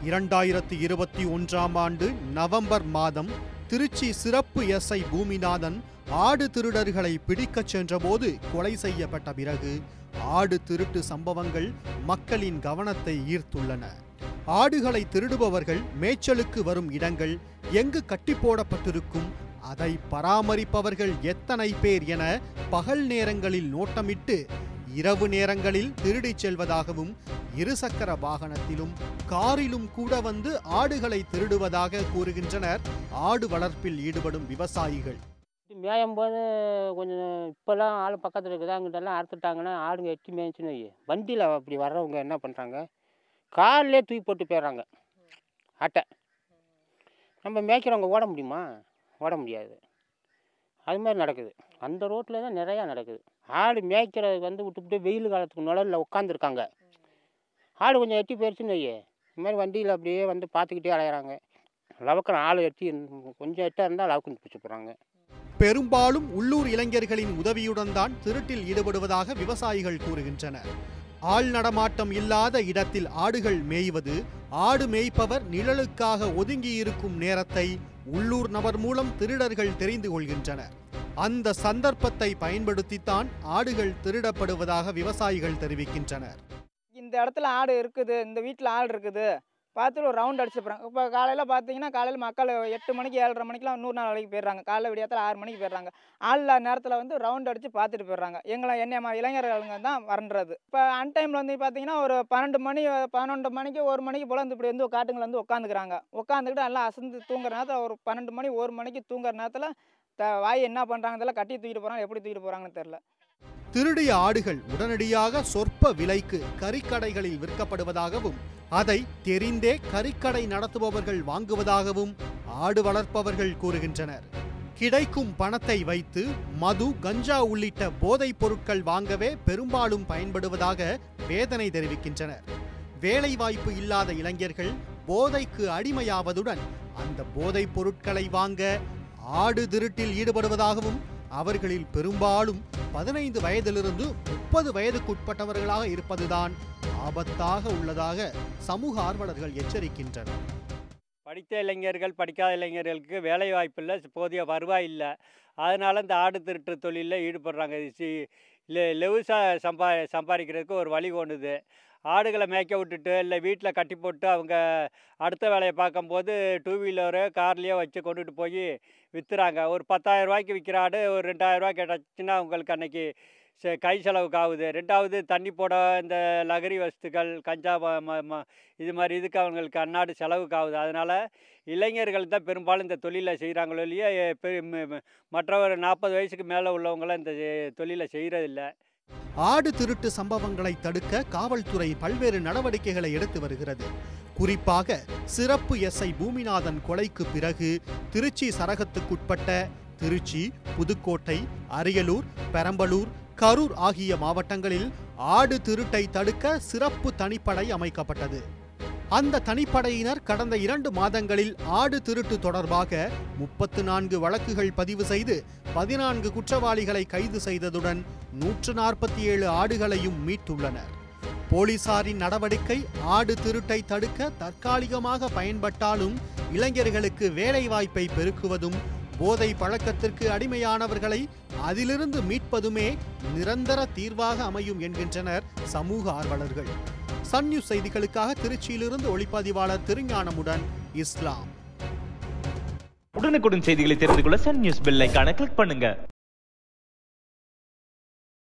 இரண்டாயிரத்தி இருபத்தி ஒன்றாம் ஆண்டு நவம்பர் மாதம் திருச்சி சிறப்பு எஸ்ஐ பூமிநாதன் ஆடு திருடர்களை பிடிக்கச் சென்றபோது கொலை செய்யப்பட்ட பிறகு ஆடு திருட்டு சம்பவங்கள் மக்களின் கவனத்தை ஈர்த்துள்ளன ஆடுகளை திருடுபவர்கள் மேய்ச்சலுக்கு வரும் இடங்கள் எங்கு கட்டி போடப்பட்டிருக்கும் அதை பராமரிப்பவர்கள் எத்தனை பேர் என பகல் நேரங்களில் நோட்டமிட்டு இரவு நேரங்களில் திருடிச் செல்வதாகவும் இருசக்கர வாகனத்திலும் காரிலும் கூட வந்து ஆடுகளை திருடுவதாக கூறுகின்றனர் ஆடு வளர்ப்பில் ஈடுபடும் விவசாயிகள் மேயும் போது கொஞ்சம் இப்போல்லாம் ஆள் பக்கத்தில் இருக்குது அங்கிட்டெல்லாம் அறுத்துட்டாங்கன்னா ஆடுங்க எட்டி மேய்ச்சுன்னு வை. வண்டியில் அப்படி வர்றவங்க என்ன பண்ணுறாங்க காலிலே தூக்கி போட்டு போயிடுறாங்க அட்டை நம்ம மேய்க்கிறவங்க ஓட முடியுமா ஓட முடியாது அது மாதிரி நடக்குது அந்த ரோட்டில் தான் நிறையா நடக்குது ஆடு மேய்க்கிறதுக்கு வந்து விட்டுவிட்டு வெயில் காலத்துக்கு நிழலில் உட்காந்துருக்காங்க ஆடு கொஞ்சம் எட்டி போயிடுச்சுன்னு வையே இந்த மாதிரி வண்டியில் அப்படியே வந்து பார்த்துக்கிட்டே அலையிறாங்க லவக்கிற ஆள் எட்டி கொஞ்சம் எட்டாக இருந்தால் லவக்குன்னு பிடிச்சி போகிறாங்க பெரும்பாலும் உள்ளூர் இளைஞர்களின் உதவியுடன் தான் திருட்டில் ஈடுபடுவதாக விவசாயிகள் கூறுகின்றனர் ஆள் நடமாட்டம் இல்லாத இடத்தில் ஆடுகள் மேய்வது ஆடு மேய்ப்பவர் நிழலுக்காக ஒதுங்கியிருக்கும் நேரத்தை உள்ளூர் நபர் மூலம் திருடர்கள் தெரிந்து கொள்கின்றனர் அந்த சந்தர்ப்பத்தை பயன்படுத்தித்தான் ஆடுகள் திருடப்படுவதாக விவசாயிகள் தெரிவிக்கின்றனர் இந்த இடத்துல ஆடு இருக்குது இந்த வீட்டில் ஆடு இருக்குது பார்த்துட்டு ஒரு ரவுண்ட் அடிச்சு போகிறாங்க இப்போ காலையில் பார்த்தீங்கன்னா காலையில் மக்கள் எட்டு மணிக்கு ஏழரை மணிக்கெலாம் நூறு நாள் வேலைக்கு போயிடுறாங்க காலைல விடியத்தில் ஆறு மணிக்கு போயிடுறாங்க ஆள் இல்லாத நேரத்தில் வந்து ரவுண்ட் அடித்து பார்த்துட்டு போயிடுறாங்க எங்களை என்னைய மாதிரி இளைஞர்களுங்க தான் வரன்றது இப்போ அன் டைமில் வந்து பார்த்தீங்கன்னா ஒரு பன்னெண்டு மணி பன்னெண்டு மணிக்கு ஒரு மணிக்கு போல் வந்து இப்படி வந்து காட்டுங்களை வந்து உட்காந்துக்கிறாங்க உட்காந்துக்கிட்டு நல்லா அசந்து தூங்குற நேரத்தில் ஒரு பன்னெண்டு மணி ஒரு மணிக்கு தூங்குற நேரத்தில் த வாய் என்ன பண்ணுறாங்க தெரியல கட்டி தூக்கிட்டு போகிறாங்க எப்படி தூக்கிட்டு போகிறாங்கன்னு தெரில திருடிய ஆடுகள் உடனடியாக சொற்ப விலைக்கு கறிக்கடைகளில் விற்கப்படுவதாகவும் அதை தெரிந்தே கறிக்கடை நடத்துபவர்கள் வாங்குவதாகவும் ஆடு வளர்ப்பவர்கள் கூறுகின்றனர் கிடைக்கும் பணத்தை வைத்து மது கஞ்சா உள்ளிட்ட போதைப் பொருட்கள் வாங்கவே பெரும்பாலும் பயன்படுவதாக வேதனை தெரிவிக்கின்றனர் வேலைவாய்ப்பு இல்லாத இளைஞர்கள் போதைக்கு அடிமையாவதுடன் அந்த போதைப் பொருட்களை வாங்க ஆடு திருட்டில் ஈடுபடுவதாகவும் அவர்களில் பெரும்பாலும் பதினைந்து வயதிலிருந்து முப்பது வயதுக்குட்பட்டவர்களாக இருப்பதுதான் ஆபத்தாக உள்ளதாக சமூக ஆர்வலர்கள் எச்சரிக்கின்றனர் படித்த இளைஞர்கள் படிக்காத இளைஞர்களுக்கு வேலை வாய்ப்பு இல்லை போதிய வருவாய் இல்லை அதனால் இந்த ஆடு திருட்டு தொழிலில் ஈடுபடுறாங்க இது சி லெ லெவுசாக சம்பா சம்பாதிக்கிறதுக்கு ஒரு வழி கொண்டுது ஆடுகளை மேய்க்க விட்டுட்டு இல்லை வீட்டில் கட்டி போட்டு அவங்க அடுத்த வேலையை பார்க்கும்போது டூ வீலரு கார்லேயோ வச்சு கொண்டுட்டு போய் விற்றுறாங்க ஒரு பத்தாயிரம் ரூபாய்க்கு விற்கிற ஆடு ஒரு ரெண்டாயிரம் ரூபாய் கிடச்சுன்னா உங்களுக்கு அன்னைக்கு செ- கை செலவுக்கு ஆகுது ரெண்டாவது தண்ணி போட இந்த லகரி வஸ்துக்கள் கஞ்சா ம- ம- ம- இது மாதிரி இதுக்கு அவங்களுக்கு அன்னாடு செலவுக்கு ஆகுது அதனால் இளைஞர்கள் தான் பெரும்பாலும் இந்த தொழிலை செய்கிறாங்களோ இல்லையா எ- பெ- ம- ம- மற்றவர் நாற்பது வயசுக்கு மேலே உள்ளவங்களாம் இந்த செ- தொழிலை செய்கிறதில்ல ஆடு திருட்டு சம்பவங்களை தடுக்க காவல்துறை பல்வேறு நடவடிக்கைகளை எடுத்து வருகிறது குறிப்பாக சிறப்பு எஸ்ஐ பூமிநாதன் கொலைக்கு பிறகு திருச்சி சரகத்துக்குட்பட்ட திருச்சி புதுக்கோட்டை அரியலூர் பெரம்பலூர் கரூர் ஆகிய மாவட்டங்களில் ஆடு திருட்டை தடுக்க சிறப்பு தனிப்படை அமைக்கப்பட்டது அந்த தனிப்படையினர் கடந்த இரண்டு மாதங்களில் ஆடு திருட்டு தொடர்பாக முப்பத்து நான்கு வழக்குகள் பதிவு செய்து பதினான்கு குற்றவாளிகளை கைது செய்ததுடன் நூற்று நாற்பத்தி ஏழு ஆடுகளையும் மீட்டுள்ளனர் போலீசாரின் நடவடிக்கை ஆடு திருட்டை தடுக்க தற்காலிகமாக பயன்பட்டாலும் இளைஞர்களுக்கு வேலைவாய்ப்பை பெருக்குவதும் போதை பழக்கத்திற்கு அடிமையானவர்களை அதிலிருந்து மீட்பதுமே நிரந்தர தீர்வாக அமையும் என்கின்றனர் சமூக ஆர்வலர்கள் சன் நியூஸ் செய்திகளுக்காக திருச்சியிலிருந்து ஒளிப்பதிவாளர் திருஞானமுடன் இஸ்லாம் உடனுக்குடன் செய்திகளை தெரிந்து கொள்ள சன் நியூஸ் பெல் ஐகானை கிளிக் பண்ணுங்க